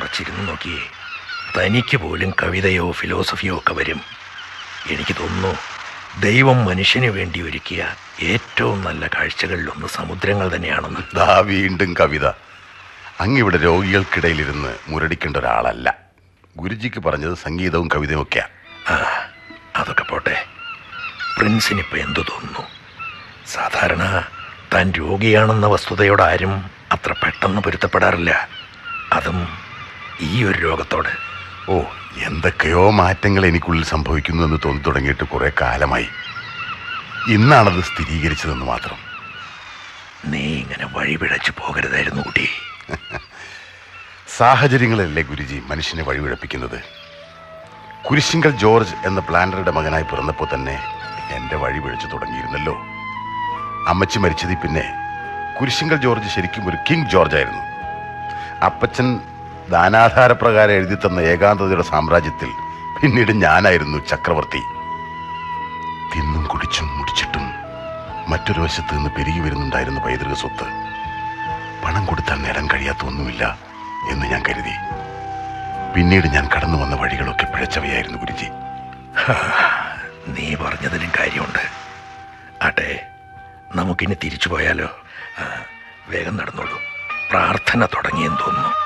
മറിച്ചിരുന്ന് നോക്കിയേ തനിക്ക് പോലും കവിതയോ ഫിലോസഫിയോ ഒക്കെ വരും എനിക്ക് തോന്നുന്നു ദൈവം മനുഷ്യന് വേണ്ടി ഒരുക്കിയ ഏറ്റവും നല്ല കാഴ്ചകളിലൊന്ന് സമുദ്രങ്ങൾ തന്നെയാണെന്ന് ദാ വീണ്ടും കവിത അങ്ങിവിടെ രോഗികൾക്കിടയിലിരുന്ന് മുരടിക്കേണ്ട ഒരാളല്ല ഗുരുജിക്ക് പറഞ്ഞത് സംഗീതവും കവിതയും ഒക്കെയാ ആ അതൊക്കെ പോട്ടെ പ്രിൻസിനിപ്പോ എന്തു തോന്നുന്നു സാധാരണ താൻ രോഗിയാണെന്ന വസ്തുതയോട് ആരും അത്ര പെട്ടെന്ന് പൊരുത്തപ്പെടാറില്ല അതും ഈ ഒരു രോഗത്തോട് ഓ എന്തൊക്കെയോ മാറ്റങ്ങൾ എനിക്കുള്ളിൽ സംഭവിക്കുന്നു എന്ന് തോന്നി തുടങ്ങിയിട്ട് കുറെ കാലമായി ഇന്നാണത് സ്ഥിരീകരിച്ചതെന്ന് മാത്രം നീ ഇങ്ങനെ വഴിപിഴച്ചു പോകരുതായിരുന്നു കുട്ടി സാഹചര്യങ്ങളല്ലേ ഗുരുജി മനുഷ്യനെ വഴിപിഴപ്പിക്കുന്നത് കുരിശിങ്കൽ ജോർജ് എന്ന പ്ലാന്ററുടെ മകനായി പിറന്നപ്പോൾ തന്നെ എൻ്റെ വഴി പിഴച്ചു തുടങ്ങിയിരുന്നല്ലോ അമ്മച്ചി മരിച്ചതിൽ പിന്നെ കുരിശിങ്കൽ ജോർജ് ശരിക്കും ഒരു കിങ് ജോർജ് ആയിരുന്നു അപ്പച്ചൻ ദാനാധാരപ്രകാരം എഴുതി തന്ന ഏകാന്തതയുടെ സാമ്രാജ്യത്തിൽ പിന്നീട് ഞാനായിരുന്നു ചക്രവർത്തി തിന്നും കുടിച്ചും മുടിച്ചിട്ടും മറ്റൊരു വശത്ത് നിന്ന് പെരുകി വരുന്നുണ്ടായിരുന്ന പൈതൃക സ്വത്ത് പണം കൊടുത്താൽ നേടാൻ കഴിയാത്ത ഒന്നുമില്ല എന്ന് ഞാൻ കരുതി പിന്നീട് ഞാൻ കടന്നു വന്ന വഴികളൊക്കെ പിഴച്ചവയായിരുന്നു ഗുരുജി നീ പറഞ്ഞതിലും കാര്യമുണ്ട് ആട്ടെ നമുക്കിനി തിരിച്ചു പോയാലോ ആ, വേഗം നടന്നോളൂ പ്രാർത്ഥന തുടങ്ങിയെന്ന് തോന്നുന്നു